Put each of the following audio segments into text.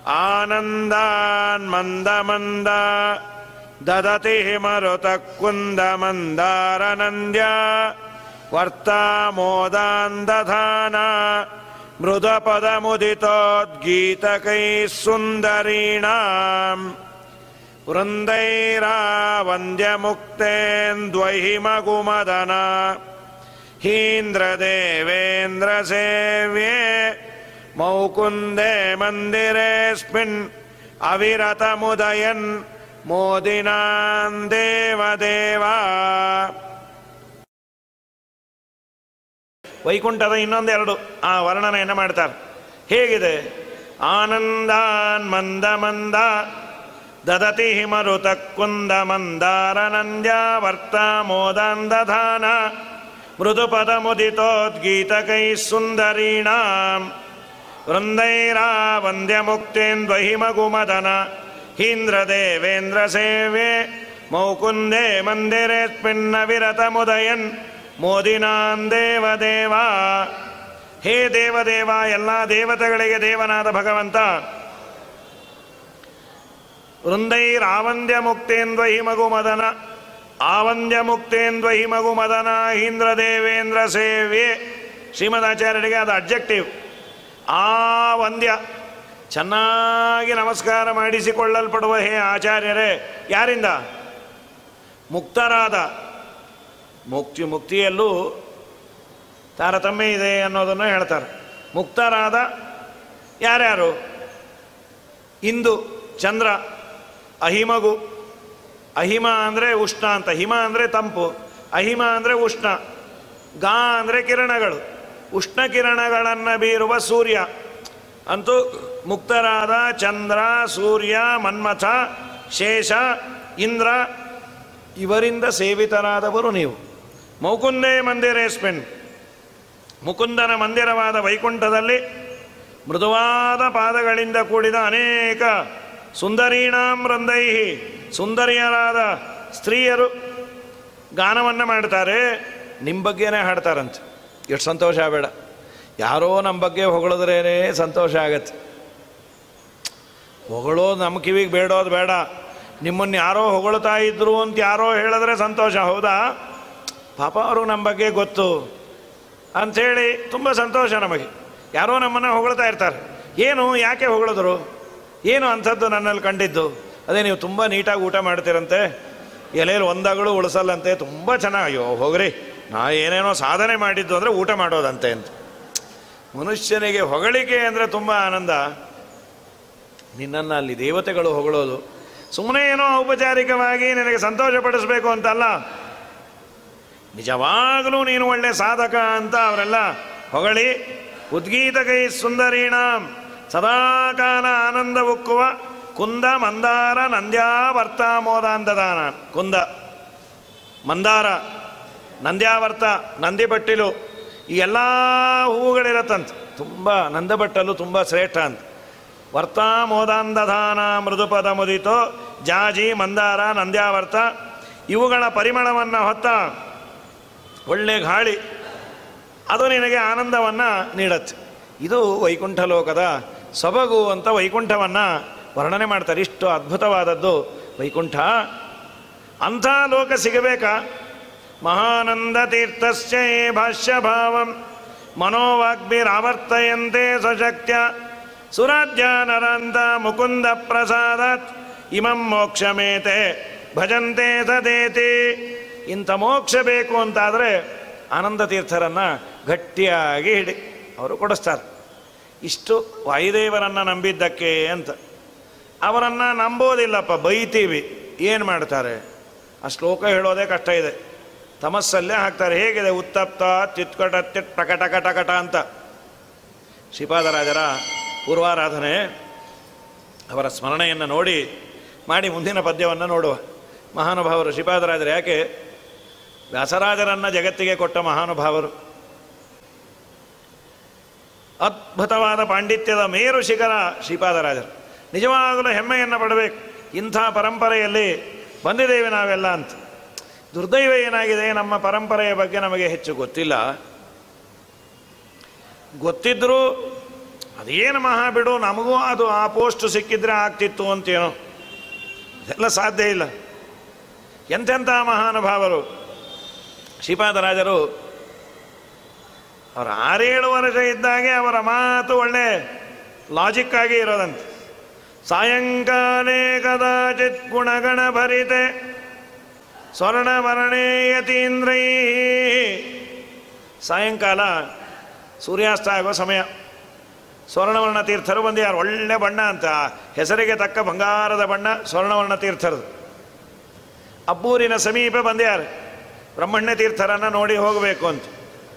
ಆನಂದಾನ್ ಮಂದ ಮಂದ ದದತಿ ಹಿಮರುತ ಕುಂದ ಮಂದಾರನಂದ್ಯ ವರ್ತಾ ಮೋದಾನ್ ದಧಾನ ಮೃದ ಪದ ಮುದಿತೋದ್ಗೀತಕೈ ಸುಂದರೀಣಾಂ वृन्दैरावन्द्यमुक्तेन्द्वहिमगुमदन हीन्द्रदेवेन्द्रसेव्ये मौकुन्दे मन्दिरेऽस्मिन् अविरतमुदयन् मोदिनान् ದೇವದೇವಾ ವೈಕುಂಠದ ಇನ್ನೊಂದೆರಡು ಆ ವರ್ಣನೆಯನ್ನು ಮಾಡ್ತಾರೆ ಹೇಗಿದೆ ಆನಂದಾನ್ ಮಂದ ಮಂದ ದದತಿ ಹಿಮರುತ ಕುಂದ ಮಂದಾರ ನಂದ್ಯ ವರ್ತ ಮೋದಾನ್ ದಧಾನ ಮೃದುಪದ ಮುದಿತೋದ್ಗೀತಕೈ ಸುಂದರೀಣಾಂ ವೃಂದೈರಾ ವಂದ್ಯ ಮುಕ್ತೇಂದ್ವಹಿಮಗುಮದನ ಹೀಂದ್ರ ದೇವೇಂದ್ರ ಸೇವೆ ಮೌಕುಂದೇ ಮಂದಿರೇಸ್ಮಿನ್ನ ವಿರತ ಮುದಯನ್ ಮೋದಿನಾನ್ ದೇವದೇವ ಹೇ ದೇವದೇವ ಎಲ್ಲ ದೇವತೆಗಳಿಗೆ ದೇವನಾದ ಭಗವಂತ ವೃಂದೈರಾವಂದ್ಯ ಮುಕ್ತೇಂದ್ವಹಿ ಮಗು ಮದನ ಆವಂದ್ಯ ಮುಕ್ತೇಂದ್ವಹಿ ಮಗು ಮದನ ಇಂದ್ರ ದೇವೇಂದ್ರ ಸೇವೆ ಶ್ರೀಮದಾಚಾರ್ಯರಿಗೆ ಅದು ಅಬ್ಜೆಕ್ಟಿವ್ ಆ ವಂದ್ಯ ಚೆನ್ನಾಗಿ ನಮಸ್ಕಾರ ಮಾಡಿಸಿಕೊಳ್ಳಲ್ಪಡುವ ಹೇ ಆಚಾರ್ಯರೇ ಯಾರಿಂದ ಮುಕ್ತರಾದ ಮುಕ್ತಿ ಮುಕ್ತಿಯಲ್ಲೂ ತಾರತಮ್ಯ ಇದೆ ಅನ್ನೋದನ್ನು ಹೇಳ್ತಾರೆ ಮುಕ್ತರಾದ ಯಾರ್ಯಾರು ಇಂದು ಚಂದ್ರ ಅಹಿಮಗು ಅಹಿಮ ಅಂದರೆ ಉಷ್ಣ ಅಂತ ಹಿಮ ಅಂದರೆ ತಂಪು ಅಹಿಮ ಅಂದರೆ ಉಷ್ಣ ಗಾ ಅಂದರೆ ಕಿರಣಗಳು ಉಷ್ಣ ಕಿರಣಗಳನ್ನು ಬೀರುವ ಸೂರ್ಯ ಅಂತೂ ಮುಕ್ತರಾದ ಚಂದ್ರ ಸೂರ್ಯ ಮನ್ಮಥ ಶೇಷ ಇಂದ್ರ ಇವರಿಂದ ಸೇವಿತರಾದವರು ನೀವು ಮೌಕುಂದೇ ಮಂದಿರೇಸ್ಮಿನ್ ಮುಕುಂದನ ಮಂದಿರವಾದ ವೈಕುಂಠದಲ್ಲಿ ಮೃದುವಾದ ಪಾದಗಳಿಂದ ಕೂಡಿದ ಅನೇಕ ಸುಂದರೀಣಾಂ ವೃಂದೈಹಿ ಸುಂದರಿಯರಾದ ಸ್ತ್ರೀಯರು ಗಾನವನ್ನು ಮಾಡ್ತಾರೆ ನಿಮ್ಮ ಬಗ್ಗೆನೇ ಹಾಡ್ತಾರಂತೆ ಎಷ್ಟು ಸಂತೋಷ ಬೇಡ ಯಾರೋ ನಮ್ಮ ಬಗ್ಗೆ ಹೊಗಳಿದ್ರೇನೆ ಸಂತೋಷ ಆಗತ್ತೆ ಹೊಗಳೋದು ನಮ್ಮ ಕಿವಿಗೆ ಬೇಡೋದು ಬೇಡ ನಿಮ್ಮನ್ನು ಯಾರೋ ಹೊಗಳ್ತಾ ಇದ್ರು ಅಂತ ಯಾರೋ ಹೇಳಿದ್ರೆ ಸಂತೋಷ ಹೌದಾ ಪಾಪ ಅವರು ನಮ್ಮ ಬಗ್ಗೆ ಗೊತ್ತು ಅಂಥೇಳಿ ತುಂಬ ಸಂತೋಷ ನಮಗೆ ಯಾರೋ ನಮ್ಮನ್ನು ಹೊಗಳ್ತಾ ಇರ್ತಾರೆ ಏನು ಯಾಕೆ ಹೊಗಳಿದ್ರು ಏನು ಅಂಥದ್ದು ನನ್ನಲ್ಲಿ ಕಂಡಿದ್ದು ಅದೇ ನೀವು ತುಂಬ ನೀಟಾಗಿ ಊಟ ಮಾಡ್ತೀರಂತೆ ಎಲೆಯಲ್ಲಿ ಒಂದಾಗಳು ಉಳಿಸಲ್ಲಂತೆ ತುಂಬ ಚೆನ್ನಾಗಿ ಅಯ್ಯೋ ಹೋಗ್ರಿ ನಾ ಏನೇನೋ ಸಾಧನೆ ಮಾಡಿದ್ದು ಅಂದರೆ ಊಟ ಮಾಡೋದಂತೆ ಅಂತ ಮನುಷ್ಯನಿಗೆ ಹೊಗಳಿಕೆ ಅಂದರೆ ತುಂಬ ಆನಂದ ನಿನ್ನನ್ನು ಅಲ್ಲಿ ದೇವತೆಗಳು ಹೊಗಳೋದು ಸುಮ್ಮನೆ ಏನೋ ಔಪಚಾರಿಕವಾಗಿ ನಿನಗೆ ಸಂತೋಷಪಡಿಸ್ಬೇಕು ಅಂತಲ್ಲ ನಿಜವಾಗಲೂ ನೀನು ಒಳ್ಳೆ ಸಾಧಕ ಅಂತ ಅವರೆಲ್ಲ ಹೊಗಳಿ ಉದ್ಗೀತ ಕೈ ಸುಂದರೀಣಾಂ ಸದಾಕಾಲ ಆನಂದ ಉಕ್ಕುವ ಕುಂದ ಮಂದಾರ ನಂದ್ಯಾವರ್ತ ಮೋದಾಂತದಾನ ಕುಂದ ಮಂದಾರ ನಂದ್ಯಾವರ್ತ ನಂದಿಬಟ್ಟಿಲು ಈ ಎಲ್ಲ ಹೂವುಗಳಿರತ್ತಂತ ತುಂಬ ನಂದಬಟ್ಟಲು ತುಂಬ ಶ್ರೇಷ್ಠ ಅಂತ ವರ್ತ ಮೋದಾಂಧಧಾನ ಮೃದುಪದ ಮುದಿತೋ ಜಾಜಿ ಮಂದಾರ ನಂದ್ಯಾವರ್ತ ಇವುಗಳ ಪರಿಮಳವನ್ನು ಹೊತ್ತ ಒಳ್ಳೆ ಗಾಳಿ ಅದು ನಿನಗೆ ಆನಂದವನ್ನು ನೀಡತ್ತೆ ಇದು ವೈಕುಂಠ ಲೋಕದ ಸೊಬಗು ಅಂತ ವೈಕುಂಠವನ್ನು ವರ್ಣನೆ ಮಾಡ್ತಾರೆ ಇಷ್ಟು ಅದ್ಭುತವಾದದ್ದು ವೈಕುಂಠ ಅಂಥ ಲೋಕ ಸಿಗಬೇಕಾ ಮಹಾನಂದ ತೀರ್ಥಸ್ಯ ಯೇ ಭಾಷ್ಯ ಭಾವಂ ಮನೋವಾಗ್ಭಿರಾವರ್ತಯಂತೆ ಸ್ವಶಕ್ತ್ಯ ಸುರಾಜ್ಯ ನರಾಂತ ಮುಕುಂದ ಪ್ರಸಾದಾತ್ ಇಮಂ ಮೋಕ್ಷಮೇತೆ ಭಜಂತೆ ಸದೇತಿ ಇಂಥ ಮೋಕ್ಷ ಬೇಕು ಅಂತಾದರೆ ಆನಂದ ತೀರ್ಥರನ್ನು ಗಟ್ಟಿಯಾಗಿ ಹಿಡಿ ಅವರು ಕೊಡಿಸ್ತಾರೆ ಇಷ್ಟು ವಾಯುದೇವರನ್ನು ನಂಬಿದ್ದಕ್ಕೆ ಅಂತ ಅವರನ್ನು ನಂಬೋದಿಲ್ಲಪ್ಪ ಬೈತೀವಿ ಏನು ಮಾಡ್ತಾರೆ ಆ ಶ್ಲೋಕ ಹೇಳೋದೇ ಕಷ್ಟ ಇದೆ ತಮಸ್ಸಲ್ಲೇ ಹಾಕ್ತಾರೆ ಹೇಗಿದೆ ಉತ್ತಪ್ತ ತಿತ್ಕಟ ತಿಟ್ ಟಕ ಟಕ ಟಕಟ ಅಂತ ಶ್ರೀಪಾದರಾಜರ ಪೂರ್ವಾರಾಧನೆ ಅವರ ಸ್ಮರಣೆಯನ್ನು ನೋಡಿ ಮಾಡಿ ಮುಂದಿನ ಪದ್ಯವನ್ನು ನೋಡುವ ಮಹಾನುಭಾವರು ಶ್ರೀಪಾದರಾಜರು ಯಾಕೆ ವ್ಯಾಸರಾಜರನ್ನು ಜಗತ್ತಿಗೆ ಕೊಟ್ಟ ಮಹಾನುಭಾವರು ಅದ್ಭುತವಾದ ಪಾಂಡಿತ್ಯದ ಮೇರು ಶಿಖರ ಶ್ರೀಪಾದರಾಜರು ನಿಜವಾಗಲೂ ಹೆಮ್ಮೆಯನ್ನು ಪಡಬೇಕು ಇಂಥ ಪರಂಪರೆಯಲ್ಲಿ ಬಂದಿದ್ದೇವೆ ನಾವೆಲ್ಲ ಅಂತ ದುರ್ದೈವ ಏನಾಗಿದೆ ನಮ್ಮ ಪರಂಪರೆಯ ಬಗ್ಗೆ ನಮಗೆ ಹೆಚ್ಚು ಗೊತ್ತಿಲ್ಲ ಗೊತ್ತಿದ್ದರೂ ಅದೇನು ಮಹಾ ಬಿಡು ನಮಗೂ ಅದು ಆ ಪೋಸ್ಟ್ ಸಿಕ್ಕಿದ್ರೆ ಆಗ್ತಿತ್ತು ಅಂತೇನೋ ಅದೆಲ್ಲ ಸಾಧ್ಯ ಇಲ್ಲ ಎಂತೆಂಥ ಮಹಾನುಭಾವರು ಶ್ರೀಪಾದರಾಜರು ಅವರು ಆರೇಳು ವರ್ಷ ಇದ್ದಾಗೆ ಅವರ ಮಾತು ಒಳ್ಳೆ ಲಾಜಿಕ್ ಆಗಿ ಇರೋದಂತೆ ಸಾಯಂಕಾಲೇ ಕದಾಚಿತ್ ಗುಣಗಣ ಭರಿತೆ ಸ್ವರ್ಣವರ್ಣೇ ಯತೀಂದ್ರೈ ಸಾಯಂಕಾಲ ಸೂರ್ಯಾಸ್ತ ಆಗೋ ಸಮಯ ಸ್ವರ್ಣವರ್ಣ ತೀರ್ಥರು ಬಂದಿದ್ದಾರೆ ಒಳ್ಳೆ ಬಣ್ಣ ಅಂತ ಹೆಸರಿಗೆ ತಕ್ಕ ಬಂಗಾರದ ಬಣ್ಣ ಸ್ವರ್ಣವರ್ಣ ತೀರ್ಥರದು ಅಬ್ಬೂರಿನ ಸಮೀಪ ಬಂದ್ಯಾರು ಬ್ರಹ್ಮಣ್ಯ ತೀರ್ಥರನ್ನು ನೋಡಿ ಹೋಗಬೇಕು ಅಂತ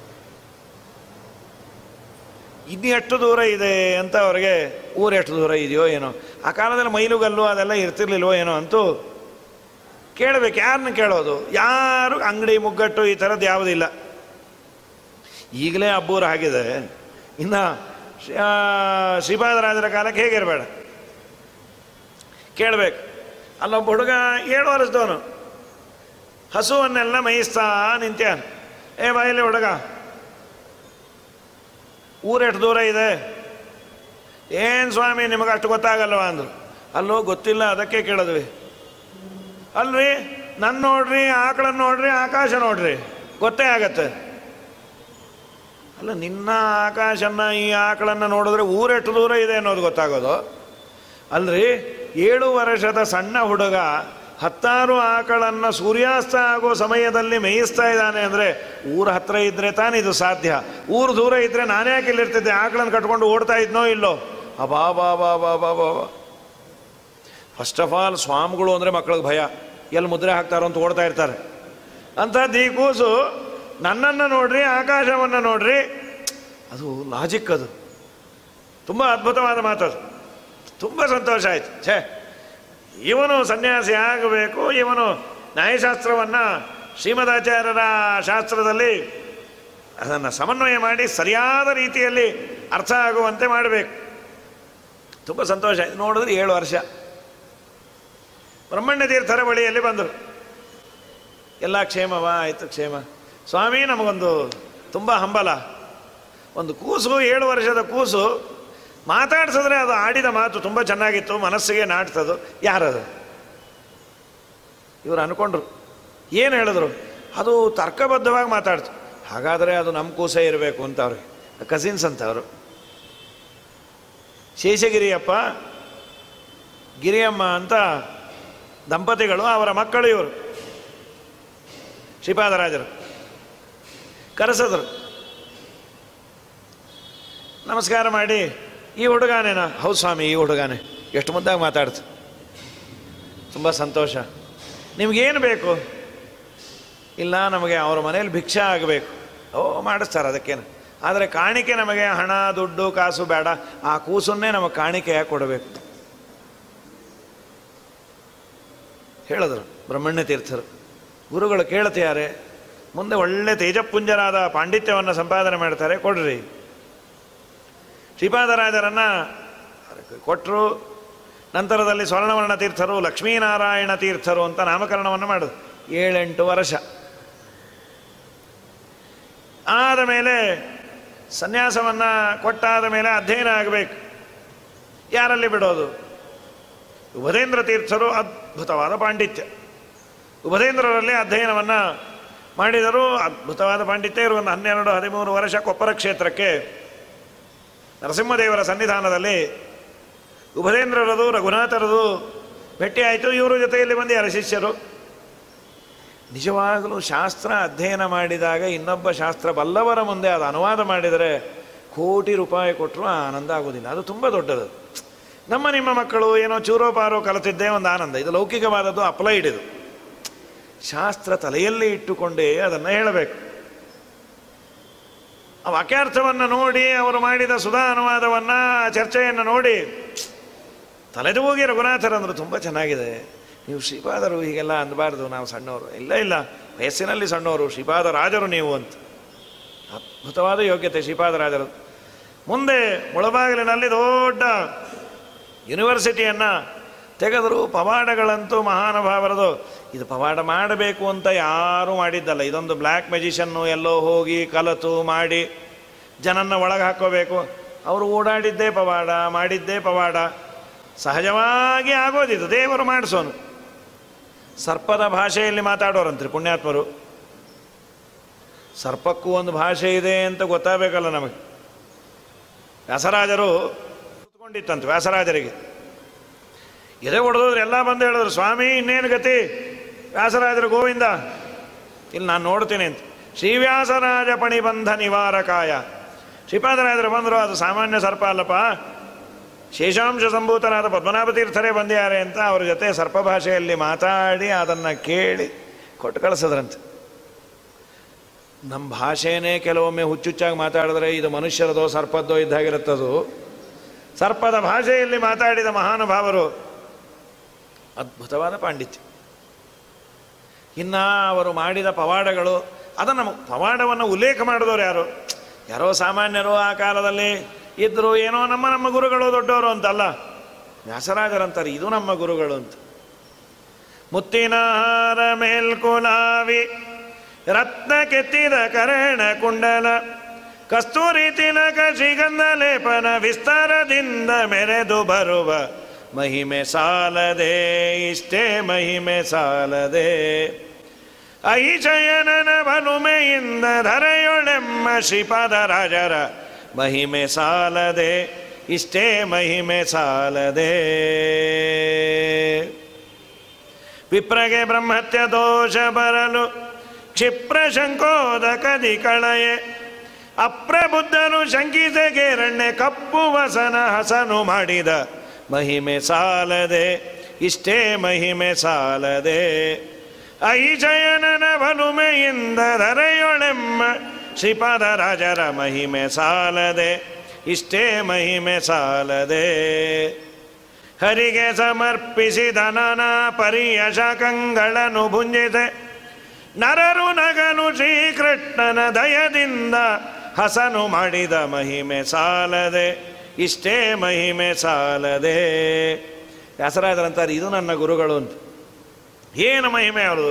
ಇನ್ನು ಎಷ್ಟು ದೂರ ಇದೆ ಅಂತ ಅವ್ರಿಗೆ ಊರು ಎಷ್ಟು ದೂರ ಇದೆಯೋ ಏನೋ ಆ ಕಾಲದಲ್ಲಿ ಮೈಲುಗಲ್ಲು ಅದೆಲ್ಲ ಇರ್ತಿರ್ಲಿಲ್ವೋ ಏನೋ ಅಂತೂ ಕೇಳಬೇಕು ಯಾರನ್ನ ಕೇಳೋದು ಯಾರು ಅಂಗಡಿ ಮುಗ್ಗಟ್ಟು ಈ ಥರದ್ದು ಯಾವುದಿಲ್ಲ ಈಗಲೇ ಅಬ್ಬೂರು ಆಗಿದೆ ಇನ್ನು ಶ್ರೀ- ಆ, ಶ್ರೀಪಾದರಾಜರ ಕಾಲಕ್ಕೆ ಹೇಗಿರಬೇಡ ಕೇಳಬೇಕು ಅಲ್ಲೊಬ್ಬ ಹುಡುಗ ಏಳು ವರ್ಷದವನು ಹಸುವನ್ನೆಲ್ಲ ಮೇಯಿಸ್ತಾ ನಿಂತ್ಯಾನ ಏ ಬಾಯಲ್ಲಿ ಹುಡುಗ ಊರೆಷ್ಟು ದೂರ ಇದೆ ಏನು ಸ್ವಾಮಿ ನಿಮಗೆ ಅಷ್ಟು ಗೊತ್ತಾಗಲ್ವ ಅಂದರು ಅಲ್ಲೋ ಗೊತ್ತಿಲ್ಲ ಅದಕ್ಕೆ ಕೇಳಿದ್ವಿ ಅಲ್ರಿ ನನ್ನ ನೋಡ್ರಿ ಆಕಳನ್ನು ನೋಡ್ರಿ ಆಕಾಶ ನೋಡ್ರಿ ಗೊತ್ತೇ ಆಗತ್ತೆ ಅಲ್ಲ ನಿನ್ನ ಆಕಾಶನ್ನ ಈ ಆಕಳನ್ನು ನೋಡಿದ್ರೆ ಊರೆಷ್ಟು ದೂರ ಇದೆ ಅನ್ನೋದು ಗೊತ್ತಾಗೋದು ಅಲ್ರಿ ಏಳು ವರ್ಷದ ಸಣ್ಣ ಹುಡುಗ ಹತ್ತಾರು ಆಕಳನ್ನು ಸೂರ್ಯಾಸ್ತ ಆಗೋ ಸಮಯದಲ್ಲಿ ಮೇಯಿಸ್ತಾ ಇದ್ದಾನೆ ಅಂದರೆ ಊರ ಹತ್ರ ಇದ್ದರೆ ತಾನೇ ಇದು ಸಾಧ್ಯ ಊರು ದೂರ ಇದ್ದರೆ ನಾನೇ ಯಾಕೆ ಇಲ್ಲಿರ್ತಿದ್ದೆ ಆಕಳನ್ನು ಕಟ್ಕೊಂಡು ಓಡ್ತಾ ಇದ್ನೋ ಇಲ್ಲೋ ಅಬಾ ಬಾ ಬಾ ಬಾ ಬಾ ಬಾ ಬಾ ಫಸ್ಟ್ ಆಫ್ ಆಲ್ ಸ್ವಾಮಿಗಳು ಅಂದರೆ ಮಕ್ಕಳಿಗೆ ಭಯ ಎಲ್ಲಿ ಮುದ್ರೆ ಹಾಕ್ತಾರೋ ಅಂತ ಓಡ್ತಾ ಇರ್ತಾರೆ ಅಂಥದ್ದು ಈ ಕೂಸು ನನ್ನನ್ನು ನೋಡ್ರಿ ಆಕಾಶವನ್ನು ನೋಡ್ರಿ ಅದು ಲಾಜಿಕ್ ಅದು ತುಂಬ ಅದ್ಭುತವಾದ ಮಾತದು ತುಂಬ ಸಂತೋಷ ಆಯಿತು ಛೇ ಇವನು ಸನ್ಯಾಸಿ ಆಗಬೇಕು ಇವನು ನ್ಯಾಯಶಾಸ್ತ್ರವನ್ನು ಶ್ರೀಮದಾಚಾರ್ಯರ ಶಾಸ್ತ್ರದಲ್ಲಿ ಅದನ್ನು ಸಮನ್ವಯ ಮಾಡಿ ಸರಿಯಾದ ರೀತಿಯಲ್ಲಿ ಅರ್ಥ ಆಗುವಂತೆ ಮಾಡಬೇಕು ತುಂಬ ಸಂತೋಷ ಆಯ್ತು ನೋಡಿದ್ರೆ ಏಳು ವರ್ಷ ಬ್ರಹ್ಮಣ್ಯ ತೀರ್ಥರ ಬಳಿಯಲ್ಲಿ ಬಂದರು ಎಲ್ಲ ಕ್ಷೇಮವಾ ಆಯಿತು ಕ್ಷೇಮ ಸ್ವಾಮಿ ನಮಗೊಂದು ತುಂಬ ಹಂಬಲ ಒಂದು ಕೂಸು ಏಳು ವರ್ಷದ ಕೂಸು ಮಾತಾಡ್ಸಿದ್ರೆ ಅದು ಆಡಿದ ಮಾತು ತುಂಬ ಚೆನ್ನಾಗಿತ್ತು ಮನಸ್ಸಿಗೆ ನಾಟ್ತದು ಯಾರದು ಇವರು ಅನ್ಕೊಂಡ್ರು ಏನು ಹೇಳಿದ್ರು ಅದು ತರ್ಕಬದ್ಧವಾಗಿ ಮಾತಾಡ್ತು ಹಾಗಾದರೆ ಅದು ನಮ್ಮ ಕೂಸೇ ಇರಬೇಕು ಅಂತ ಅವ್ರಿಗೆ ಕಸಿನ್ಸ್ ಅಂತ ಅವರು ಶೇಷಗಿರಿಯಪ್ಪ ಗಿರಿಯಮ್ಮ ಅಂತ ದಂಪತಿಗಳು ಅವರ ಮಕ್ಕಳು ಇವರು ಶ್ರೀಪಾದರಾಜರು ಕರೆಸಿದ್ರು ನಮಸ್ಕಾರ ಮಾಡಿ ಈ ಹುಡುಗಾನೇನಾ ಹೌದು ಸ್ವಾಮಿ ಈ ಹುಡುಗಾನೆ ಎಷ್ಟು ಮುದ್ದಾಗಿ ಮಾತಾಡ್ತು ತುಂಬ ಸಂತೋಷ ನಿಮಗೇನು ಬೇಕು ಇಲ್ಲ ನಮಗೆ ಅವ್ರ ಮನೇಲಿ ಭಿಕ್ಷೆ ಆಗಬೇಕು ಓ ಮಾಡಿಸ್ತಾರೆ ಅದಕ್ಕೇನು ಆದರೆ ಕಾಣಿಕೆ ನಮಗೆ ಹಣ ದುಡ್ಡು ಕಾಸು ಬೇಡ ಆ ಕೂಸನ್ನೇ ನಮಗೆ ಕಾಣಿಕೆಯಾಗಿ ಕೊಡಬೇಕು ಹೇಳಿದ್ರು ಬ್ರಹ್ಮಣ್ಯ ತೀರ್ಥರು ಗುರುಗಳು ಕೇಳ್ತಿದ್ದಾರೆ ಮುಂದೆ ಒಳ್ಳೆ ತೇಜಪುಂಜರಾದ ಪಾಂಡಿತ್ಯವನ್ನು ಸಂಪಾದನೆ ಮಾಡ್ತಾರೆ ಕೊಡ್ರಿ ಶ್ರೀಪಾದರಾಜರನ್ನು ಕೊಟ್ಟರು ನಂತರದಲ್ಲಿ ಸ್ವರ್ಣವರ್ಣ ತೀರ್ಥರು ಲಕ್ಷ್ಮೀನಾರಾಯಣ ತೀರ್ಥರು ಅಂತ ನಾಮಕರಣವನ್ನು ಮಾಡಿದ್ರು ಏಳೆಂಟು ವರ್ಷ ಆದ ಮೇಲೆ ಸನ್ಯಾಸವನ್ನು ಕೊಟ್ಟಾದ ಮೇಲೆ ಅಧ್ಯಯನ ಆಗಬೇಕು ಯಾರಲ್ಲಿ ಬಿಡೋದು ಉಭದೇಂದ್ರ ತೀರ್ಥರು ಅದ್ಭುತವಾದ ಪಾಂಡಿತ್ಯ ಉಭದೇಂದ್ರರಲ್ಲಿ ಅಧ್ಯಯನವನ್ನು ಮಾಡಿದರು ಅದ್ಭುತವಾದ ಪಾಂಡಿತ್ಯ ಇವರು ಒಂದು ಹನ್ನೆರಡು ಹದಿಮೂರು ವರ್ಷ ಕೊಪ್ಪರ ಕ್ಷೇತ್ರಕ್ಕೆ ನರಸಿಂಹದೇವರ ಸನ್ನಿಧಾನದಲ್ಲಿ ಉಭದೇಂದ್ರರದು ರಘುನಾಥರದು ಭೇಟಿ ಆಯಿತು ಇವರ ಜೊತೆಯಲ್ಲಿ ಬಂದು ಯಾರ ಶಿಷ್ಯರು ನಿಜವಾಗಲೂ ಶಾಸ್ತ್ರ ಅಧ್ಯಯನ ಮಾಡಿದಾಗ ಇನ್ನೊಬ್ಬ ಶಾಸ್ತ್ರ ಬಲ್ಲವರ ಮುಂದೆ ಅದು ಅನುವಾದ ಮಾಡಿದರೆ ಕೋಟಿ ರೂಪಾಯಿ ಕೊಟ್ಟರು ಆ ಆನಂದ ಆಗೋದಿಲ್ಲ ಅದು ತುಂಬ ದೊಡ್ಡದು ನಮ್ಮ ನಿಮ್ಮ ಮಕ್ಕಳು ಏನೋ ಚೂರೋ ಪಾರೋ ಕಲಿತಿದ್ದೇ ಒಂದು ಆನಂದ ಇದು ಲೌಕಿಕವಾದದ್ದು ಅಪ್ಲೈಡ್ ಇದು ಶಾಸ್ತ್ರ ತಲೆಯಲ್ಲಿ ಇಟ್ಟುಕೊಂಡೇ ಅದನ್ನು ಹೇಳಬೇಕು ಆ ವಾಕ್ಯಾರ್ಥವನ್ನು ನೋಡಿ ಅವರು ಮಾಡಿದ ಸುಧಾ ಅನುವಾದವನ್ನು ಚರ್ಚೆಯನ್ನು ನೋಡಿ ತಲೆದೂಗಿ ರಘುನಾಥರಂದರು ತುಂಬ ಚೆನ್ನಾಗಿದೆ ನೀವು ಶ್ರೀಪಾದರು ಹೀಗೆಲ್ಲ ಅನ್ನಬಾರ್ದು ನಾವು ಸಣ್ಣವರು ಇಲ್ಲ ಇಲ್ಲ ವಯಸ್ಸಿನಲ್ಲಿ ಸಣ್ಣವರು ಶ್ರೀಪಾದ ರಾಜರು ನೀವು ಅಂತ ಅದ್ಭುತವಾದ ಯೋಗ್ಯತೆ ಶ್ರೀಪಾದರಾಜರು ಮುಂದೆ ಮುಳಬಾಗಿಲಿನಲ್ಲಿ ದೊಡ್ಡ ಯೂನಿವರ್ಸಿಟಿಯನ್ನು ತೆಗೆದರು ಪವಾಡಗಳಂತೂ ಮಹಾನುಭಾವರದು ಇದು ಪವಾಡ ಮಾಡಬೇಕು ಅಂತ ಯಾರೂ ಮಾಡಿದ್ದಲ್ಲ ಇದೊಂದು ಬ್ಲ್ಯಾಕ್ ಮೆಜಿಷನ್ನು ಎಲ್ಲೋ ಹೋಗಿ ಕಲತು ಮಾಡಿ ಜನನ್ನ ಒಳಗೆ ಹಾಕೋಬೇಕು ಅವರು ಓಡಾಡಿದ್ದೇ ಪವಾಡ ಮಾಡಿದ್ದೇ ಪವಾಡ ಸಹಜವಾಗಿ ಆಗೋದಿದು ದೇವರು ಮಾಡಿಸೋನು ಸರ್ಪದ ಭಾಷೆಯಲ್ಲಿ ಮಾತಾಡೋರಂತ್ರಿ ಪುಣ್ಯಾತ್ಮರು ಸರ್ಪಕ್ಕೂ ಒಂದು ಭಾಷೆ ಇದೆ ಅಂತ ಗೊತ್ತಾಗಬೇಕಲ್ಲ ನಮಗೆ ವ್ಯಾಸರಾಜರು ಕೂತ್ಕೊಂಡಿತ್ತಂತೆ ವ್ಯಾಸರಾಜರಿಗೆ ಎದೆ ಹೊಡೆದವ್ರು ಎಲ್ಲ ಬಂದು ಹೇಳಿದ್ರು ಸ್ವಾಮಿ ಇನ್ನೇನು ಗತಿ ವ್ಯಾಸರಾಜರು ಗೋವಿಂದ ಇಲ್ಲಿ ನಾನು ನೋಡ್ತೀನಿ ಅಂತ ಶ್ರೀವ್ಯಾಸರಾಜ ಪಣಿಬಂಧ ನಿವಾರಕಾಯ ಶ್ರೀಪಾದರಾಜರು ಬಂದರು ಅದು ಸಾಮಾನ್ಯ ಸರ್ಪ ಅಲ್ಲಪ್ಪ ಶೇಷಾಂಶ ಸಂಭೂತರಾದ ಪದ್ಮನಾಭ ತೀರ್ಥರೇ ಬಂದಿದ್ದಾರೆ ಅಂತ ಅವ್ರ ಜೊತೆ ಸರ್ಪ ಭಾಷೆಯಲ್ಲಿ ಮಾತಾಡಿ ಅದನ್ನು ಕೇಳಿ ಕೊಟ್ಟು ಕಳಿಸಿದ್ರಂತೆ ನಮ್ಮ ಭಾಷೆನೇ ಕೆಲವೊಮ್ಮೆ ಹುಚ್ಚುಚ್ಚಾಗಿ ಮಾತಾಡಿದ್ರೆ ಇದು ಮನುಷ್ಯರದೋ ಸರ್ಪದ್ದೋ ಇದ್ದಾಗಿರುತ್ತದು ಸರ್ಪದ ಭಾಷೆಯಲ್ಲಿ ಮಾತಾಡಿದ ಮಹಾನುಭಾವರು ಅದ್ಭುತವಾದ ಪಾಂಡಿತ್ಯ ಇನ್ನು ಅವರು ಮಾಡಿದ ಪವಾಡಗಳು ಅದನ್ನು ಪವಾಡವನ್ನು ಉಲ್ಲೇಖ ಮಾಡಿದವರು ಯಾರು ಯಾರೋ ಸಾಮಾನ್ಯರು ಆ ಕಾಲದಲ್ಲಿ ಇದ್ದರು ಏನೋ ನಮ್ಮ ನಮ್ಮ ಗುರುಗಳು ದೊಡ್ಡವರು ಅಂತಲ್ಲ ವ್ಯಾಸರಾಜರಂತಾರೆ ಇದು ನಮ್ಮ ಗುರುಗಳು ಅಂತ ಮುತ್ತಿನಹಾರ ಮೇಲ್ಕುಲಾವಿ ರತ್ನ ಕೆತ್ತಿದ ಕರಣ ಕುಂಡಲ ಕಸ್ತೂರಿ ತಿಲಕ ಶ್ರೀಗಂಧ ಲೇಪನ ವಿಸ್ತಾರದಿಂದ ಮೆರೆದು ಬರುವ ಮಹಿಮೆ ಸಾಲದೆ ಇಷ್ಟೇ ಮಹಿಮೆ ಸಾಲದೆ ಐಶಯನನ ಬಲುಮೆಯಿಂದ ಧರೆಯೊಳೆಮ್ಮ ಶ್ರೀಪಾದ ರಾಜರ ಮಹಿಮೆ ಸಾಲದೆ ಇಷ್ಟೇ ಮಹಿಮೆ ಸಾಲದೆ ವಿಪ್ರಗೆ ಬ್ರಹ್ಮತ್ಯ ದೋಷ ಬರಲು ಕ್ಷಿಪ್ರ ಶಂಕೋದಕದಿ ಕಳಯೆ ಅಪ್ರಬುದ್ಧನು ಶಂಕಿಸಗೇರಣ್ಣೆ ಕಪ್ಪು ವಸನ ಹಸನು ಮಾಡಿದ ಮಹಿಮೆ ಸಾಲದೆ ಇಷ್ಟೇ ಮಹಿಮೆ ಸಾಲದೆ ಐಜಯನನ ಬಲುಮೆಯಿಂದ ಧರೆಯೊಳೆಮ್ಮ ಶ್ರೀಪಾದ ರಾಜರ ಮಹಿಮೆ ಸಾಲದೆ ಇಷ್ಟೇ ಮಹಿಮೆ ಸಾಲದೆ ಹರಿಗೆ ಸಮರ್ಪಿಸಿದ ನಾನಾ ಪರಿಯ ಶಾಖಗಳನ್ನು ಭುಂಜಿದೆ ನರರು ನಗನು ಶ್ರೀಕೃಷ್ಣನ ದಯದಿಂದ ಹಸನು ಮಾಡಿದ ಮಹಿಮೆ ಸಾಲದೆ ಇಷ್ಟೇ ಮಹಿಮೆ ಸಾಲದೆ ವ್ಯಾಸರಾಜರಂತಾರೆ ಇದು ನನ್ನ ಗುರುಗಳು ಅಂತ ಏನು ಮಹಿಮೆ ಅವರು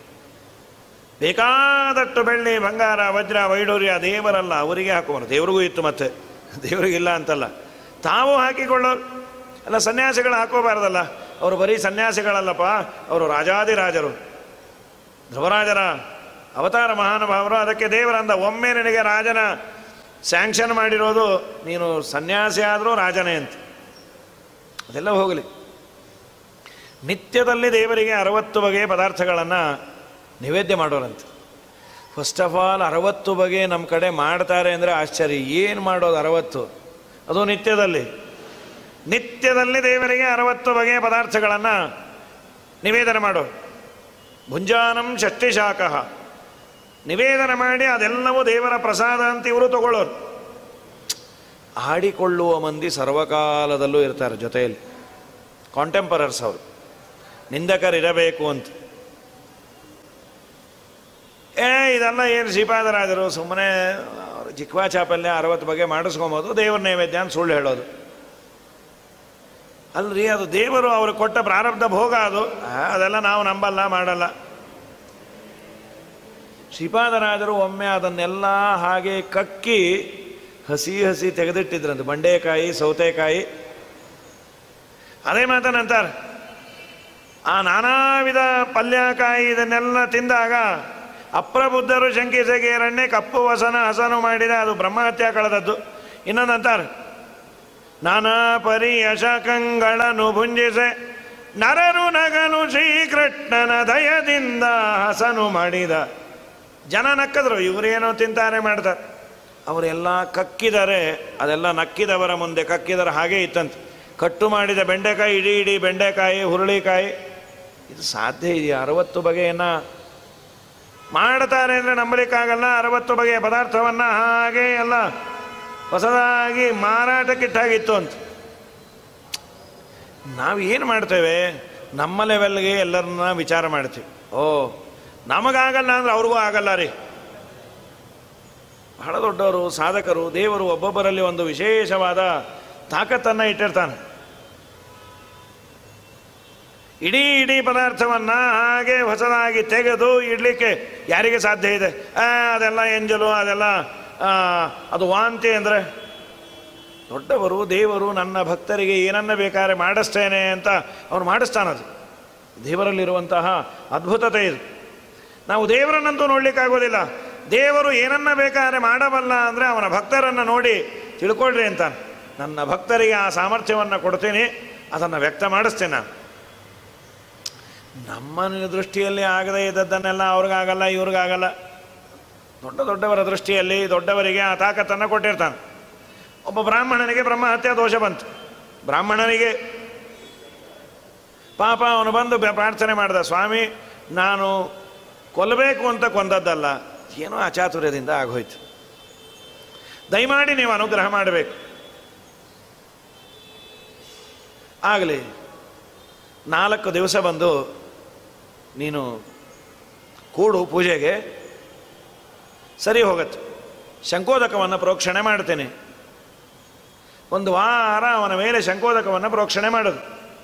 ಬೇಕಾದಷ್ಟು ಬೆಳ್ಳಿ ಬಂಗಾರ ವಜ್ರ ವೈಡೂರ್ಯ ದೇವರಲ್ಲ ಅವರಿಗೆ ಹಾಕುವರು ದೇವರಿಗೂ ಇತ್ತು ಮತ್ತೆ ದೇವರಿಗಿಲ್ಲ ಅಂತಲ್ಲ ತಾವು ಹಾಕಿಕೊಳ್ಳೋರು ಅಲ್ಲ ಸನ್ಯಾಸಿಗಳು ಹಾಕೋಬಾರ್ದಲ್ಲ ಅವರು ಬರೀ ಸನ್ಯಾಸಿಗಳಲ್ಲಪ್ಪ ಅವರು ರಾಜಾದಿರಾಜರು ಧ್ರುವರಾಜರ ಅವತಾರ ಮಹಾನುಭಾವರು ಅದಕ್ಕೆ ದೇವರಂದ ಒಮ್ಮೆ ನಿನಗೆ ರಾಜನ ಸ್ಯಾಂಕ್ಷನ್ ಮಾಡಿರೋದು ನೀನು ಸನ್ಯಾಸಿ ಆದರೂ ರಾಜನೇ ಅಂತ ಅದೆಲ್ಲ ಹೋಗಲಿ ನಿತ್ಯದಲ್ಲಿ ದೇವರಿಗೆ ಅರವತ್ತು ಬಗೆಯ ಪದಾರ್ಥಗಳನ್ನು ನೈವೇದ್ಯ ಮಾಡೋರಂತೆ ಫಸ್ಟ್ ಆಫ್ ಆಲ್ ಅರವತ್ತು ಬಗೆ ನಮ್ಮ ಕಡೆ ಮಾಡ್ತಾರೆ ಅಂದರೆ ಆಶ್ಚರ್ಯ ಏನು ಮಾಡೋದು ಅರವತ್ತು ಅದು ನಿತ್ಯದಲ್ಲಿ ನಿತ್ಯದಲ್ಲಿ ದೇವರಿಗೆ ಅರವತ್ತು ಬಗೆಯ ಪದಾರ್ಥಗಳನ್ನು ನಿವೇದನೆ ಮಾಡೋ ಭುಂಜಾನಂ ಷಷ್ಟಿಶಾಖ ನಿವೇದನೆ ಮಾಡಿ ಅದೆಲ್ಲವೂ ದೇವರ ಪ್ರಸಾದ ಅಂತ ಇವರು ತಗೊಳ್ಳೋರು ಆಡಿಕೊಳ್ಳುವ ಮಂದಿ ಸರ್ವಕಾಲದಲ್ಲೂ ಇರ್ತಾರೆ ಜೊತೆಯಲ್ಲಿ ಕಾಂಟೆಂಪರರ್ಸ್ ಅವರು ನಿಂದಕರಿರಬೇಕು ಅಂತ ಏ ಇದೆಲ್ಲ ಏನು ಶ್ರೀಪಾದರಾಜರು ಸುಮ್ಮನೆ ಅವರು ಚಿಕ್ವಾ ಚಾಪಲ್ಯ ಅರವತ್ತು ಬಗ್ಗೆ ಮಾಡಿಸ್ಕೊಬೋದು ದೇವ್ರ ನೈವೇದ್ಯ ಅಂತ ಸುಳ್ಳು ಹೇಳೋದು ಅಲ್ರಿ ಅದು ದೇವರು ಅವರು ಕೊಟ್ಟ ಪ್ರಾರಬ್ಧ ಭೋಗ ಅದು ಆ, ಅದೆಲ್ಲ ನಾವು ನಂಬಲ್ಲ ಮಾಡಲ್ಲ ಶ್ರೀಪಾದರಾಜರು ಒಮ್ಮೆ ಅದನ್ನೆಲ್ಲ ಹಾಗೆ ಕಕ್ಕಿ ಹಸಿ ಹಸಿ ತೆಗೆದಿಟ್ಟಿದ್ರಂತೆ ಬಂಡೆಕಾಯಿ ಸೌತೆಕಾಯಿ ಅದೇ ಮಾತನಂತಾರೆ ಆ ನಾನಾ ವಿಧ ಪಲ್ಯಕಾಯಿ ಇದನ್ನೆಲ್ಲ ತಿಂದಾಗ ಅಪ್ರಬುದ್ಧರು ಶಂಕಿಸಗೇರಣ್ಣೆ ಕಪ್ಪು ವಸನ ಹಸನು ಮಾಡಿದ ಅದು ಬ್ರಹ್ಮಹತ್ಯ ಕಳೆದದ್ದು ಇನ್ನೊಂದಂತಾರೆ ನಾನಾ ಪರಿಯ ಶಾಖಗಳನ್ನು ಭುಂಜಿಸೆ ನರರು ನಗನು ಶ್ರೀಕೃಷ್ಣನ ದಯದಿಂದ ಹಸನು ಮಾಡಿದ ಜನ ನಕ್ಕದ್ರು ಇವರೇನೋ ತಿಂತಾರೆ ಮಾಡ್ತಾರೆ ಅವರೆಲ್ಲ ಕಕ್ಕಿದರೆ ಅದೆಲ್ಲ ನಕ್ಕಿದವರ ಮುಂದೆ ಕಕ್ಕಿದರೆ ಹಾಗೇ ಇತ್ತಂತೆ ಕಟ್ಟು ಮಾಡಿದ ಬೆಂಡೆಕಾಯಿ ಇಡೀ ಇಡೀ ಬೆಂಡೆಕಾಯಿ ಹುರುಳಿಕಾಯಿ ಇದು ಸಾಧ್ಯ ಇದೆಯಾ ಅರವತ್ತು ಬಗೆಯನ್ನು ಮಾಡ್ತಾರೆ ಅಂದರೆ ನಂಬಲಿಕ್ಕಾಗಲ್ಲ ಅರವತ್ತು ಬಗೆಯ ಪದಾರ್ಥವನ್ನು ಹಾಗೆ ಎಲ್ಲ ಹೊಸದಾಗಿ ಮಾರಾಟಕ್ಕಿಟ್ಟಾಗಿತ್ತು ಅಂತ ನಾವು ಏನು ಮಾಡ್ತೇವೆ ನಮ್ಮ ಲೆವೆಲ್ಗೆ ಎಲ್ಲರನ್ನ ವಿಚಾರ ಮಾಡ್ತೀವಿ ಓ ನಮಗಾಗಲ್ಲ ಅಂದ್ರೆ ಅವ್ರಿಗೂ ಆಗಲ್ಲ ರೀ ಬಹಳ ದೊಡ್ಡವರು ಸಾಧಕರು ದೇವರು ಒಬ್ಬೊಬ್ಬರಲ್ಲಿ ಒಂದು ವಿಶೇಷವಾದ ತಾಕತ್ತನ್ನು ಇಟ್ಟಿರ್ತಾನೆ ಇಡೀ ಇಡೀ ಪದಾರ್ಥವನ್ನು ಹಾಗೆ ಹೊಸದಾಗಿ ತೆಗೆದು ಇಡಲಿಕ್ಕೆ ಯಾರಿಗೆ ಸಾಧ್ಯ ಇದೆ ಆ, ಅದೆಲ್ಲ ಎಂಜಲು ಅದೆಲ್ಲ ಆ, ಅದು ವಾಂತಿ ಅಂದರೆ ದೊಡ್ಡವರು ದೇವರು ನನ್ನ ಭಕ್ತರಿಗೆ ಏನನ್ನ ಬೇಕಾದ್ರೆ ಮಾಡಿಸ್ತೇನೆ ಅಂತ ಅವ್ರು ಮಾಡಿಸ್ತಾನದು ದೇವರಲ್ಲಿರುವಂತಹ ಅದ್ಭುತತೆ ಇದು ನಾವು ದೇವರನ್ನಂತೂ ನೋಡಲಿಕ್ಕಾಗೋದಿಲ್ಲ ದೇವರು ಏನನ್ನ ಬೇಕಾದ್ರೆ ಮಾಡಬಲ್ಲ ಅಂದರೆ ಅವನ ಭಕ್ತರನ್ನು ನೋಡಿ ತಿಳ್ಕೊಳ್ರಿ ಅಂತ ನನ್ನ ಭಕ್ತರಿಗೆ ಆ ಸಾಮರ್ಥ್ಯವನ್ನು ಕೊಡ್ತೀನಿ ಅದನ್ನು ವ್ಯಕ್ತ ಮಾಡಿಸ್ತೇನೆ ನಾನು ನಮ್ಮ ದೃಷ್ಟಿಯಲ್ಲಿ ಆಗದೇ ಇದ್ದದ್ದನ್ನೆಲ್ಲ ಅವ್ರಿಗಾಗಲ್ಲ ಇವ್ರಿಗಾಗಲ್ಲ ದೊಡ್ಡ ದೊಡ್ಡವರ ದೃಷ್ಟಿಯಲ್ಲಿ ದೊಡ್ಡವರಿಗೆ ಆ ತಾಕತ್ತನ್ನು ಕೊಟ್ಟಿರ್ತಾನೆ ಒಬ್ಬ ಬ್ರಾಹ್ಮಣನಿಗೆ ಬ್ರಹ್ಮಹತ್ಯೆ ದೋಷ ಬಂತು ಬ್ರಾಹ್ಮಣನಿಗೆ ಪಾಪ ಅವನು ಬಂದು ಬೆ- ಪ್ರಾರ್ಥನೆ ಮಾಡಿದ ಸ್ವಾಮಿ ನಾನು ಕೊಲ್ಲಬೇಕು ಅಂತ ಕೊಂದದ್ದಲ್ಲ ಏನೋ ಅಚಾತುರ್ಯದಿಂದ ಆಗೋಯ್ತು ದಯಮಾಡಿ ನೀವು ಅನುಗ್ರಹ ಮಾಡಬೇಕು ಆಗಲಿ ನಾಲ್ಕು ದಿವಸ ಬಂದು ನೀನು ಕೂಡು ಪೂಜೆಗೆ ಸರಿ ಹೋಗತ್ತೆ ಶಂಕೋದಕವನ್ನು ಪ್ರೋಕ್ಷಣೆ ಮಾಡ್ತೇನೆ ಒಂದು ವಾರ ಅವನ ಮೇಲೆ ಶಂಕೋದಕವನ್ನು ಪ್ರೋಕ್ಷಣೆ ಮಾಡೋದು